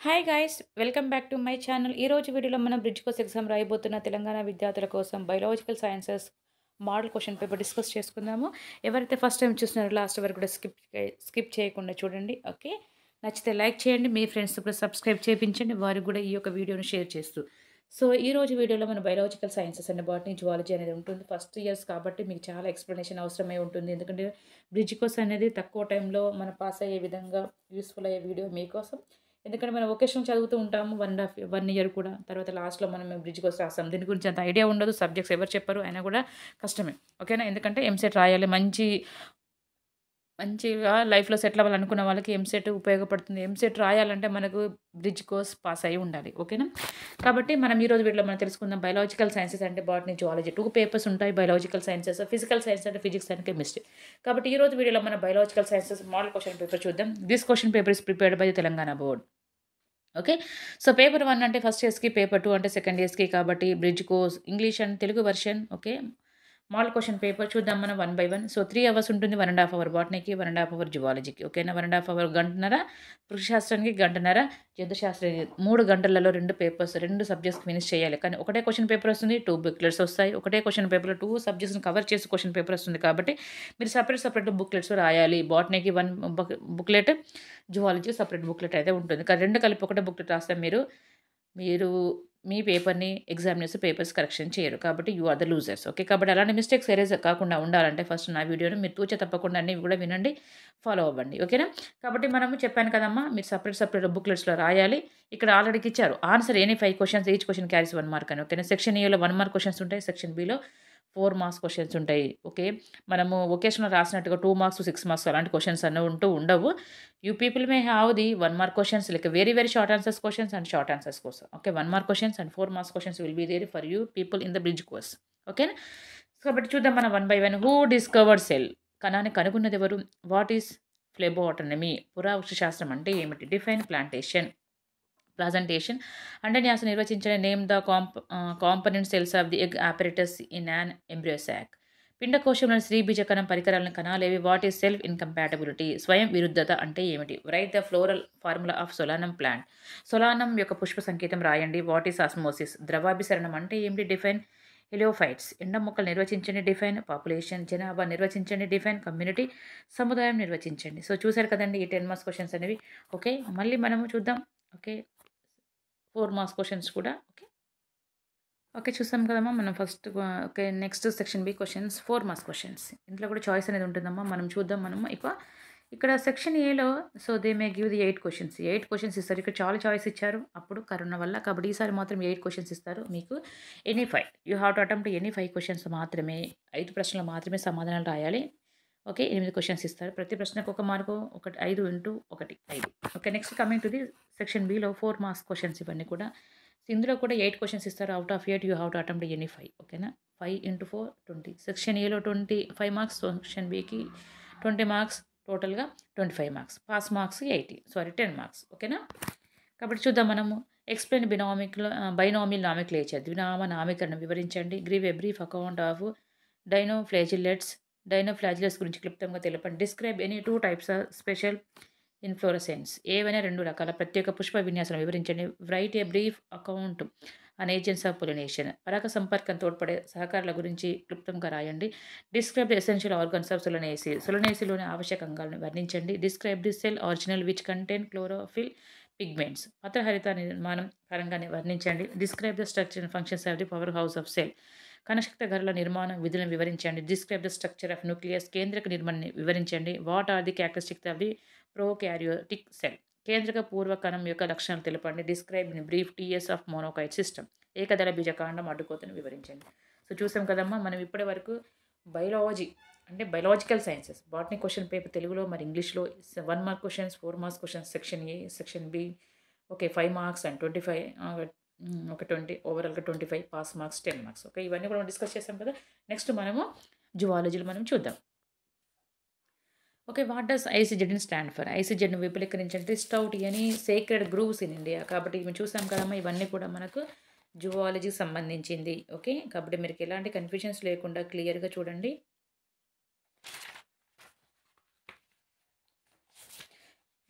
Hi guys welcome back to my channel ఈ రోజు వీడియోలో మనం బ్రిడ్జ్ కోర్స్ ఎగ్జామ్ రాయబోతున్న తెలంగాణ విద్యార్థుల కోసం biological sciences model question paper discuss చేసుకుందాము ఎవరైతే ఫస్ట్ టైం చూస్తున్నారో లాస్ట్ వరకు కూడా స్కిప్ స్కిప్ చేయకుండా చూడండి ఓకే నచ్చితే లైక్ చేయండి మీ ఫ్రెండ్స్ కూడా సబ్స్క్రైబ్ చేయించండి వారికి కూడా ఈ యొక్క వీడియోని షేర్ చేస్తూ సో ఈ రోజు వీడియోలో మన biological sciences and botany zoology అనేది ఉంటుంది ఫస్ట్ ఇయర్స్ కాబట్టి మీకు చాలా ఎక్స్ప్లెనేషన్ అవసరమై ఉంటుంది ఎందుకంటే బ్రిడ్జ్ కోర్స్ అనేది తక్కువ టైంలో మనం పాస్ అయ్యే విధంగా యూస్ఫుల్ అయ్యే వీడియో మీకోసం ఎందుకంటే మనం ఒకేషన్ చదువుతూ ఉంటాము వన్ హాఫ్ వన్ ఇయర్ కూడా తర్వాత లాస్ట్లో మనం బ్రిడ్జ్ కోర్స్ రాస్తాం దీని గురించి అంత ఐడియా ఉండదు సబ్జెక్ట్స్ ఎవరు చెప్పరు అయినా కూడా కష్టమే ఓకేనా ఎందుకంటే ఎంసెట్ రాయాలి మంచి మంచిగా లైఫ్లో సెటిల్ అవ్వాలనుకున్న వాళ్ళకి ఎంసెట్ ఉపయోగపడుతుంది ఎంసెట్ రాయాలంటే మనకు బ్రిడ్జ్ కోర్స్ పాస్ అయి ఉండాలి ఓకేనా కాబట్టి మనం ఈ రోజు వీటిలో మనం తెలుసుకుందాం బయాలజికల్ సైన్సెస్ అంటే బాటనీ జువాలజీ టూ పేపర్స్ ఉంటాయి బయాలజికల్ సైన్సెస్ ఫిజికల్ సైన్స్ అంటే ఫిజిక్స్ అండ్ కెమిస్ట్రీ కాబట్టి ఈ రోజు వీడియోలో మన biological sciences model question paper చూద్దాం this question paper is prepared by Telangana board okay so paper one అంటే ఫస్ట్ ఇయర్స్కి పేపర్ టూ అంటే సెకండ్ ఇయర్స్కి కాబట్టి bridge course English and Telugu version okay model question paper చూద్దాం మనం one by one so three hours ఉంటుంది one and half hour బాటనీకి one and half hour జువాలజీకి ఓకేనా వన్ అండ్ హాఫ్ అవర్ గంటన్నర వృక్షశాస్త్రానికి గంటన్నర జంతుశాస్త్రానికి మూడు గంటలలో రెండు పేపర్స్ రెండు సబ్జెక్ట్స్ ఫినిష్ చేయాలి కానీ ఒకటే క్వశ్చన్ పేపర్ వస్తుంది టూ బుక్లెట్స్ వస్తాయి ఒకటే క్వశ్చన్ పేపర్లో టూ సబ్జెక్ట్స్ని కవర్ చేసి క్వశ్చన్ పేపర్ వస్తుంది కాబట్టి మీరు సపరేట్ సపరేట్ బుక్లెట్స్ రాయాలి బాటనీకి one booklet zoology separate booklet అయితే ఉంటుంది కానీ రెండు కలిపి ఒకటే బుక్లెట్ రాస్తే మీరు మీరు మీ పేపర్ని ఎగ్జామినర్స్ పేపర్స్ కరెక్షన్ చేయరు కాబట్టి you are the losers okay కాబట్టి అలాంటి మిస్టేక్స్ ఎరేజ్ కాకుండా ఉండాలంటే ఫస్ట్ నా వీడియోని మీరు తూచే తప్పకుండా అన్ని కూడా వినండి ఫాలో అవ్వండి ఓకేనా కాబట్టి మనము చెప్పాను కదమ్మా మీరు సపరేట్ సపరేట్ బుక్లెట్స్లో రాయాలి ఇక్కడ ఆల్రెడీ ఇచ్చారు answer any five questions each question carries one mark అని ఓకేనా సెక్షన్ ఏలో వన్ మార్క్ క్వశ్చన్స్ ఉంటాయి సెక్షన్ బిలో ఫోర్ మార్క్స్ క్వశ్చన్స్ ఉంటాయి ఓకే మనము ఒకేషన్లో రాసినట్టుగా టూ మార్క్స్ సిక్స్ మార్క్స్ అలాంటి క్వశ్చన్స్ అన్నీ ఉంటూ ఉండవు you people may have the one mark questions like very very short answers questions and short answers కోసం okay one mark questions and four marks questions will be there for you people in the bridge course ఓకేనా కాబట్టి చూద్దాం మనం one by one who discovered cell కణాన్ని కనుగొన్నది ఎవరు what is ఫ్లెబోటనమీ పురావృక్ష శాస్త్రం అంటే ఏమిటి డిఫైన్ ప్లాంటేషన్ ప్రజెంటేషన్ అంటే న్యాస నిర్వచించిన name the comp component cells of the egg apparatus in an embryo sac పిండకోశంలోని స్త్రీ బీజకణం పరికరాలను కణాలేవి వాట్ ఈస్ సెల్ఫ్ ఇన్కంపాటబిలిటీ స్వయం విరుద్ధత అంటే ఏమిటి right the floral formula of solanum plant solanum యొక్క పుష్ప సంకేతం రాయండి వాట్ ఈస్ ఆస్మోసిస్ ద్రవాభిసరణం అంటే ఏమిటి డిఫైన్ హెలియోఫైట్స్ ఎండ మొక్కలు నిర్వచించండి డిఫైన్ పాపులేషన్ జనాభా నిర్వచించండి డిఫైన్ కమ్యూనిటీ సముదాయం నిర్వచించండి సో చూసారు కదండి ఈ టెన్ మార్క్స్ క్వశ్చన్స్ అనేవి ఓకే మళ్ళీ మనము చూద్దాం ఓకే ఫోర్ మార్క్స్ క్వశ్చన్స్ కూడా ఓకే ఓకే చూసాం కదమ్మా మనం first okay next section B questions four marks questions ఇంట్లో కూడా చాయిస్ అనేది ఉంటుందమ్మా మనం చూద్దాం మనము ఎక్కువ ఇక్కడ సెక్షన్ ఏలో so they may give the eight questions eight questions ఇస్తారు ఇక్కడ చాలా చాయిస్ ఇచ్చారు అప్పుడు కరోనా వల్ల కాబట్టి ఈసారి మాత్రం ఎయిట్ క్వశ్చన్స్ ఇస్తారు మీకు any five you have to attempt any five questions మాత్రమే ఐదు ప్రశ్నలు మాత్రమే సమాధానాలు రాయాలి ఓకే ఎనిమిది క్వశ్చన్స్ ఇస్తారు ప్రతి ప్రశ్నకు ఒక మార్కు ఒకటి ఐదు ఇంటూ ఒకటి ఐదు okay next coming to the section బిలో ఫోర్ మార్క్స్ క్వశ్చన్స్ ఇవన్నీ కూడా ఇందులో కూడా ఎయిట్ క్వశ్చన్స్ ఇస్తారు out of eight you have to attempt any five ఓకేనా five into four twenty section ఏలో ట్వంటీ ఫైవ్ మార్క్స్ సెక్షన్ బికి ట్వంటీ మార్క్స్ టోటల్గా twenty five marks pass marks eighty sorry ten marks ఓకేనా కాబట్టి చూద్దాం మనము explain బినామిక్ binomial నామిక్ లేచర్ ద్వినామ నామీకరణం వివరించండి give a brief account of dinoflagellates dinoflagellates గురించి క్లుప్తంగా తెలపండి describe any two types of special inflorescence ఏవైనా రెండు రకాల ప్రత్యేక పుష్ప విన్యాసం వివరించండి write a brief account on agents of pollination పరాగ సంపర్కం తోడ్పడే సహకారాల గురించి క్లుప్తంగా రాయండి describe the essential organs of solanaceae సొలనేసిలోని ఆవశ్యక అంగాలను వర్ణించండి describe the cell organelle which content chlorophyll pigments పత్రహరిత నిర్మాణం పరంగా వర్ణించండి describe the structure and functions of the power house of cell కణశక్తి గర్ల నిర్మాణం విధులను వివరించండి describe the structure of nucleus కేంద్రక నిర్మాణాన్ని వివరించండి what are the characteristics of the prokaryotic cell కేంద్రక పూర్వ కణం యొక్క లక్షణాలు తెలపండి describe in brief TS of monocot system ఏకదళ బీజకాండం అడ్డుకోతను వివరించండి సో చూసాం కదమ్మా మనం ఇప్పటి వరకు బయాలజీ అంటే biological sciences botany question paper తెలుగులో మరి ఇంగ్లీష్లో one mark questions four marks questions section A section B okay five marks and twenty five ఒక ట్వంటీ ఓవరాల్గా twenty five pass marks ten marks okay ఇవన్నీ కూడా డిస్కస్ చేస్తాం కదా నెక్స్ట్ మనము జువాలజీలో మనం చూద్దాం ఓకే వాట్ డస్ ఐసీజెడ్ని స్టాండ్ ఫర్ ఐసీజెడ్ని విపులీకరించండి స్టౌట్ అని సేక్రెడ్ గ్రూవ్స్ ఇన్ ఇండియా కాబట్టి ఇవి చూసాం కదమ్మా ఇవన్నీ కూడా మనకు జువాలజీకి సంబంధించింది ఓకే కాబట్టి మీరు ఎలాంటి కన్ఫ్యూజన్స్ లేకుండా క్లియర్గా చూడండి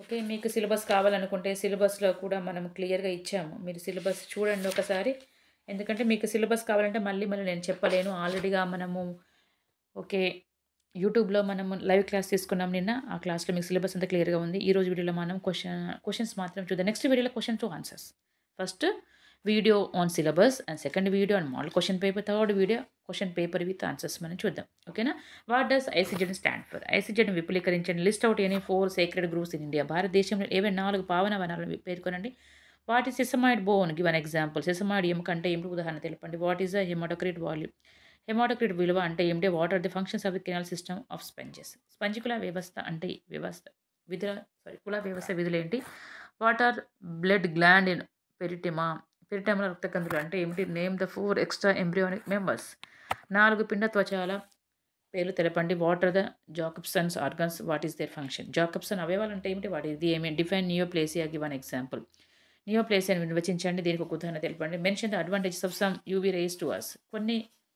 ఓకే మీకు సిలబస్ కావాలనుకుంటే సిలబస్లో కూడా మనం క్లియర్గా ఇచ్చాము మీరు సిలబస్ చూడండి ఒకసారి ఎందుకంటే మీకు సిలబస్ కావాలంటే మళ్ళీ మళ్ళీ నేను చెప్పలేను ఆల్రెడీగా మనము ఓకే యూట్యూబ్లో మనము లైవ్ క్లాస్ తీసుకున్నాం నిన్న ఆ క్లాస్లో మీకు సిలబస్ అంతా క్లియర్గా ఉంది ఈ రోజు వీడియోలో మనం క్వశ్చన్ క్వశ్చన్స్ మాత్రం చూద్దాం నెక్స్ట్ వీడియోలో question to answers first video on syllabus and second video on model question paper third video question paper with answers మనం చూద్దాం ఓకేనా what does ICZ stand for ICZ విపులీకరించండి list out any four sacred groups in India భారతదేశంలో ఏవైనా నాలుగు పావన వనాలను పేర్కొనండి what is sesamoid bone give an example sesamoid ఎముక అంటే ఏమిటి ఉదాహరణ తెలపండి what is the hematocrit volume hematocrit విలువ అంటే ఏమిటి what are the functions of the canal system of sponges స్పంజికుల వ్యవస్థ అంటే వ్యవస్థ విధుల సారీ కుల వ్యవస్థ విధులు ఏంటి what are blood gland in pheretima పెరిటమల రక్తకందులు అంటే ఏమిటి name the four extra embryonic members నాలుగు పిండ త్వచాల పేర్లు తెలపండి what are the Jacobson's organs what is their function Jacobson అవయవాలు అంటే ఏమిటి వాటి ఇది ఏమి define neoplasia give an example నియోప్లేసియాని నిర్వచించండి దీనికి ఒక ఉదాహరణ తెలపండి mention the advantages of some UV rays to us కొన్ని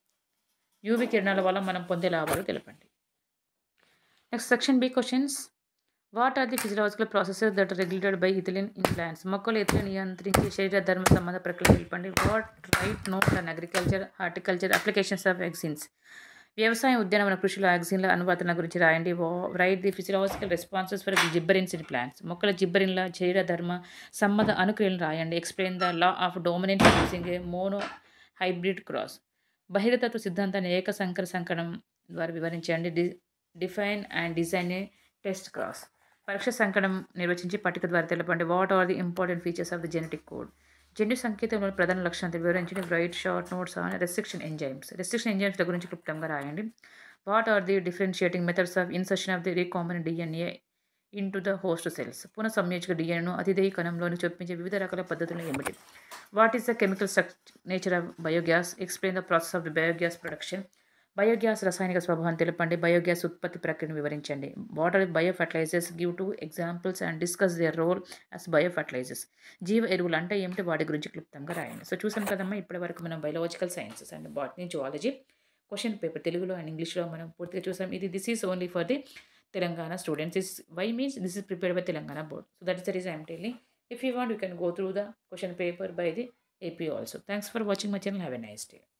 యూవీ కిరణాల వల్ల మనం పొందే లాభాలు తెలపండి next section B questions what are the physiological processes that regulated by ethylene in plants మొక్కలు ఇథిలిన్ నియంత్రించే శరీర ధర్మ సంబంధ ప్రక్రియ తెలపండి what write note and agriculture horticulture applications of vaccines వ్యవసాయ ఉద్యానవన కృషిలో వ్యాక్సిన్ల అనువాదన గురించి రాయండి write the physiological responses for gibberellins in plants మొక్కల జిబ్బరిన్ల శరీర ధర్మ సంబంధ అనుక్రియలను రాయండి explain the law of dominant using a monohybrid cross బహిరతత్వ సిద్ధాంతాన్ని ఏక సంకర సంకరణం ద్వారా వివరించండి డి define and design a test cross పరీక్ష సంకటం నిర్వచించి పట్టిక ద్వారా తెలపండి what are the important features of the genetic code జన్యు సంకేతంలోని ప్రధాన లక్షణాలు వివరించండి write short notes on restriction enzymes restriction enzymes గురించి క్లుప్తంగా రాయండి what are the differentiating methods of insertion of the recombinant DNA into the host cells పునః సంయోజక డిఎన్ఏను అతిదేయ కణంలోని చొప్పించే వివిధ రకాల పద్ధతులు ఏమిటి what is the chemical nature of biogas explain the process of the biogas production biogas రసాయనిక స్వభావం తెలపండి biogas ఉత్పత్తి ప్రక్రియను వివరించండి what are bio fertilizers give two examples and discuss their role as bio fertilizers జీవ ఎరువులు అంటే ఏమిటి వాటి గురించి క్లుప్తంగా రాయండి సో చూసాం కదమ్మా ఇప్పటి వరకు మనం biological sciences and botany zoology question paper తెలుగులో అండ్ ఇంగ్లీష్లో మనం పూర్తిగా చూసాం ఇది this is only for the Telangana students is why means this is prepared by Telangana board so that is the reason I'm telling if you want you can go through the question paper by the AP also. Thanks for watching my channel. Have a nice day.